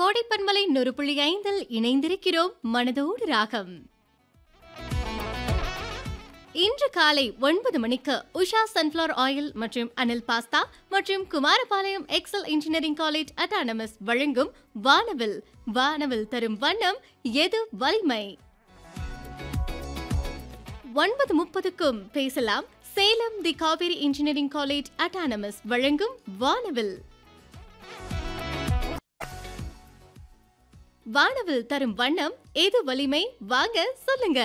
கோடைப்பன்மலை நொறு புள்ளி ஐந்தில் இணைந்திருக்கிறோம் மனதோடு ராகம் இன்று காலை ஒன்பது மணிக்கு உஷா சன்ஃப்ளவர் ஆயில் மற்றும் அனில் பாஸ்தா மற்றும் Kumarapalayam Excel engineering college autonomous வழங்கும் வானவில் வானவில் தரும் வண்ணம் எது வலிமை ஒன்பது முப்பதுக்கும் பேசலாம் Salem the Kaveri engineering college autonomous வழங்கும் வானவில் வானவில் தரும் வண்ணம் எது வலிமை வாங்க சொல்லுங்க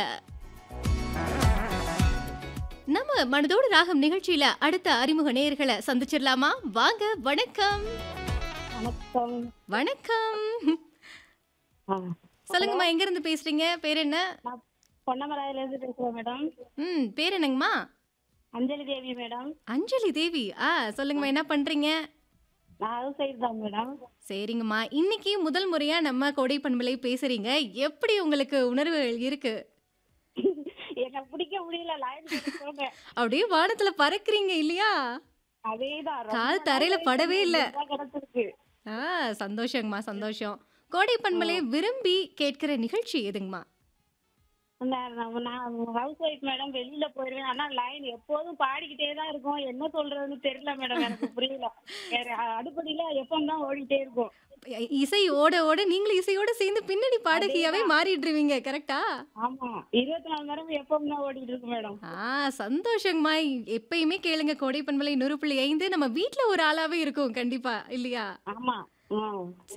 நம்ம மனதோடு ராகம் நிகழ்ச்சியில அடுத்த அறிமுக நேயர்களை சந்திச்சிடலாமா வாங்க வணக்கம் வணக்கம் வணக்கம் ஆ, சொல்லுங்கம்மா எங்க இருந்து பேசுறீங்க பேர் என்ன நான் பொன்னமராயில இருந்து பேசுறேன் மேடம் ம் பேர் என்னங்கம்மா அஞ்சலி தேவி மேடம் அஞ்சலி தேவி ஆ சொல்லுங்கம்மா என்ன பண்றீங்க நான் ஹவுஸ் ஒய்ஃப் தான் மேடம் சரிங்கம்மா இன்னைக்கு முதல் முறையா நம்ம கோடை பண்பலை பேசுறீங்க எப்படி உங்களுக்கு உணர்வுகள் இருக்கு எனக்கு பிடிக்க முடியல லைன் சொல்றேன் அப்படியே வானத்துல பறக்குறீங்க இல்லையா அதேதான் ரொம்ப கால் நாள் தரையில கழிச்சு படவே இல்ல. இதுதான் கிடைச்சிருக்கு ஆ சந்தோஷங்கம்மா சந்தோஷம் கோடை பண்பலை விரும்பி கேட்கிற நிகழ்ச்சி எதுங்கம்மா நான் நான் நான் ஹவுஸ் ஒய்ஃப் மேடம் வெளியில போயிருவேன் ஆனா லைன் எப்போதும் பாடிக்கிட்டே தான் இருக்கும் என்ன சொல்றதுன்னு தெரியல மேடம் எனக்கு புரியல வேற அடுப்படியில எப்பவும் தான் ஓடிட்டே இருக்கும் இசை ஓட ஓட நீங்களும் இசையோட சேர்ந்து பின்னணி பாடகியாவே மாறிடுவீங்க கரெக்டா ஆமா இருபத்தி நாலு நேரம் எப்பவும் தான் ஓடிட்டு இருக்கு மேடம் ஆ சந்தோஷங்கம்மா எப்பயுமே கேளுங்க கோடை பண்பலை நூறு புள்ளி ஐந்து நம்ம வீட்ல ஒரு ஆளாவே இருக்கும் கண்டிப்பா இல்லையா ஆமா ஆ